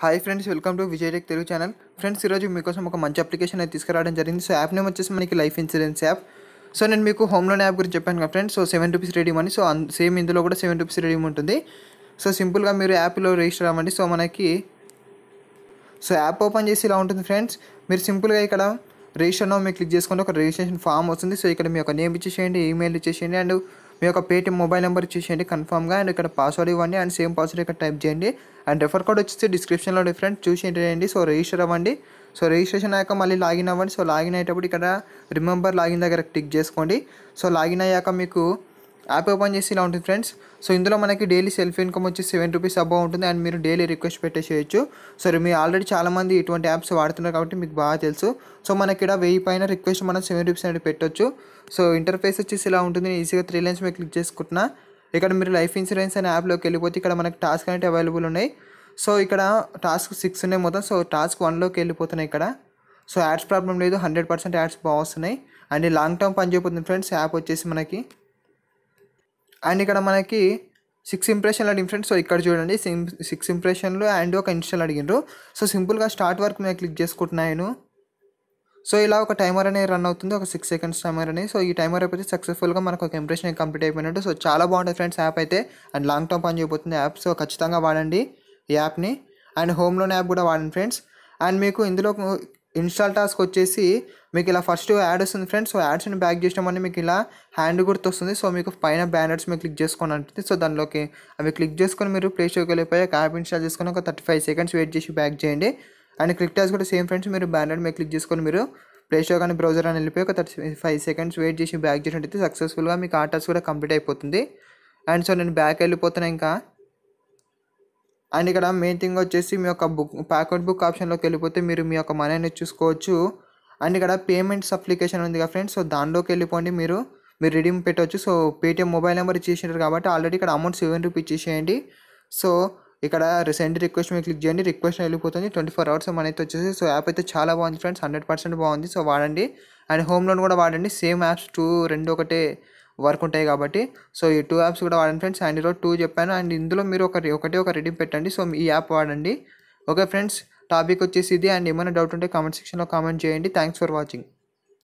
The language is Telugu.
hi friends welcome to Vijay tech Telugu channel friends ఈరోజు మీకోసం ఒక మంచి అప్లికేషన్ అయితే తీసుకురావడం జరిగింది సో యాప్ నేమ్ వచ్చేసి మనకి లైఫ్ ఇన్సూరెన్స్ యాప్ సో నేను మీకు హోమ్ లోన్ యాప్ గురించి చెప్పాను కదా friends so seven rupees redeem అని సో సేమ్ ఇందులో కూడా సెవెన్ రూపీస్ రెడీమ్ ఉంటుంది సో సింపుల్గా మీరు యాప్లో రిజిస్టర్ అవ్వండి సో మనకి సో యాప్ ఓపెన్ చేసి ఇలా ఉంటుంది ఫ్రెండ్స్ మీరు సింపుల్గా ఇక్కడ రిజిస్టర్ నో మీరు క్లిక్ చేసుకుంటే ఒక రిజిస్ట్రేషన్ ఫామ్ వస్తుంది సో ఇక్కడ మీ యొక్క నేమ్ ఇచ్చేసేయండి ఈమెయిల్ ఇచ్చేసేయండి అండ్ మీ యొక్క పేటీఎం మొబైల్ నెంబర్ ఇచ్చేసేయండి కన్ఫామ్గా అండ్ ఇక్కడ పాస్వర్డ్ ఇవ్వండి అండ్ సేమ్ పాస్వర్డ్ ఇక్కడ టైప్ చేయండి అండ్ రెఫర్ కోడ్ వచ్చేసి డిస్క్రిప్షన్లో డిఫరెంట్ చూసి చేయండి సో రిజిస్టర్ అవ్వండి సో రిజిస్ట్రేషన్ అయ్యాక మళ్ళీ లాగిన్ అవ్వండి సో లాగిన్ అయ్యేటప్పుడు ఇక్కడ రిమెంబర్ లాగిన్ దగ్గర క్లిక్ చేసుకోండి సో లాగిన్ అయ్యాక మీకు యాప్ ఓపెన్ చేసి ఇలా ఉంటుంది ఫ్రెండ్స్ సో ఇందులో మనకి డైలీ సెల్ఫ్ ఇన్కమ్ వచ్చి సెవెన్ రూపీస్ అబౌ ఉంటుంది అండ్ మీరు డైలీ రిక్వెస్ట్ పెట్టేసేయచ్చు సో మీరు ఆల్రెడీ చాలామంది ఇటువంటి యాప్స్ వాడుతున్నారు కాబట్టి మీకు బాగా తెలుసు సో మనకి ఇక్కడ వెయ్యి పైన రిక్వెస్ట్ మనం సెవెన్ రూపీస్ అనేది పెట్టొచ్చు సో ఇంటర్ఫేస్ వచ్చేసి ఇలా ఉంటుంది నేను ఈజీగా త్రీ లైన్స్ మీద క్లిక్ చేసుకుంటున్నా ఇక్కడ మీరు లైఫ్ ఇన్సూరెన్స్ అనే యాప్లోకి వెళ్ళిపోతే ఇక్కడ మనకి టాస్క్ అనేవి అవైలబుల్ ఉన్నాయి సో ఇక్కడ టాస్క్ సిక్స్ ఉన్నాయి మొత్తం సో టాస్క్ వన్లోకి వెళ్ళిపోతున్నాయి ఇక్కడ సో యాడ్స్ ప్రాబ్లం లేదు హండ్రెడ్ పర్సెంట్ యాడ్స్ బాగా వస్తున్నాయి అండ్ లాంగ్ టర్మ్ పని చేయబోతుంది ఫ్రెండ్స్ యాప్ వచ్చేసి మనకి అండ్ ఇక్కడ మనకి సిక్స్ ఇంప్రెషన్ల డిఫరెంట్ సో ఇక్కడ చూడండి సిక్స్ ఇంప్రెషన్లు అండ్ ఒక ఇన్స్టాల్ అడిగిండ్రు సో సింపుల్గా స్టార్ట్ వర్క్ మీద క్లిక్ చేసుకుంటున్నాను సో ఇలా ఒక టైమర్ అనేది రన్ అవుతుంది ఒక సిక్స్ సెకండ్స్ టైమర్ అనేది సో ఈ టైమర్ అయిపోతే సక్సెస్ఫుల్గా మనకు ఒక ఇంప్రెషన్ కంప్లీట్ అయిపోయినట్టు సో చాలా బాగుంటుంది ఫ్రెండ్స్ యాప్ అయితే అండ్ లాంగ్ టర్మ్ పని చేయబోతుంది యాప్ సో ఖచ్చితంగా వాడండి ఈ యాప్ని అండ్ హోమ్ లోన్ యాప్ కూడా వాడండి ఫ్రెండ్స్ అండ్ మీకు ఇందులో ఇన్స్టాల్ టాస్క్ వచ్చేసి మీకు ఇలా ఫస్ట్ యాడ్ వస్తుంది ఫ్రెండ్స్ సో యాడ్స్ని బ్యాక్ చేసినామని మీకు ఇలా హ్యాండ్ గుర్తు వస్తుంది సో మీకు పైన బ్యానర్స్ మీరు క్లిక్ చేసుకోండి అంటుంది సో దానిలోకి అవి క్లిక్ చేసుకొని మీరు ప్లే స్టోర్కి వెళ్ళిపోయి యాప్ ఇన్స్టాల్ చేసుకొని ఒక థర్టీ ఫైవ్ సెకండ్స్ వెయిట్ చేసి బ్యాక్ చేయండి అండ్ క్లిక్ టాస్ కూడా సేమ్ ఫ్రెండ్స్ మీరు బ్యానర్ మీద క్లిక్ చేసుకొని మీరు ప్లే స్టోర్ కానీ బ్రౌజర్ అని వెళ్ళిపోయి ఒక థర్టీ ఫైవ్ సెకండ్స్ వెయిట్ చేసి బ్యాక్ చేసినట్టయితే సక్సెస్ఫుల్గా మీకు ఆ టాస్క్ కూడా కంప్లీట్ అయిపోతుంది అండ్ సో నేను బ్యాక్ వెళ్ళిపోతున్నా ఇంకా అండ్ ఇక్కడ మెయిన్ థింగ్ వచ్చేసి మీ యొక్క బుక్ ప్యాకెట్ బుక్ ఆప్షన్లోకి వెళ్ళిపోతే మీరు మీ యొక్క మనీ అనేది చూసుకోవచ్చు అండ్ ఇక్కడ పేమెంట్స్ అప్లికేషన్ ఉంది కదా ఫ్రెండ్స్ సో దానిలోకి వెళ్ళిపోండి మీరు మీరు రిడీమ్ పెట్టవచ్చు సో పేటిఎం మొబైల్ నెంబర్ ఇచ్చేసారు కాబట్టి ఆల్రెడీ ఇక్కడ అమౌంట్ సెవెన్ రూపీ ఇచ్చేసేయండి సో ఇక్కడ సెండ్ రిక్వెస్ట్ మీద క్లిక్ చేయండి రిక్వెస్ట్ వెళ్ళిపోతుంది ట్వంటీ ఫోర్ అవర్స్ మన అయితే వచ్చేసి సో యాప్ అయితే చాలా బాగుంది ఫ్రెండ్స్ హండ్రెడ్ పర్సెంట్ బాగుంది సో వాడండి అండ్ హోమ్ లోన్ కూడా వాడండి సేమ్ యాప్స్ టూ రెండు ఒకటే వర్క్ ఉంటాయి కాబట్టి సో ఈ టూ యాప్స్ కూడా వాడండి ఫ్రెండ్స్ అండ్ ఈరోజు టూ చెప్పాను అండ్ ఇందులో మీరు ఒక ఒకటే ఒక రెడీ పెట్టండి సో ఈ యాప్ వాడండి ఓకే ఫ్రెండ్స్ టాపిక్ వచ్చేసి ఇది అండ్ ఏమైనా డౌట్ ఉంటే కామెంట్ సెక్షన్లో కామెంట్ చేయండి థ్యాంక్స్ ఫర్ వాచింగ్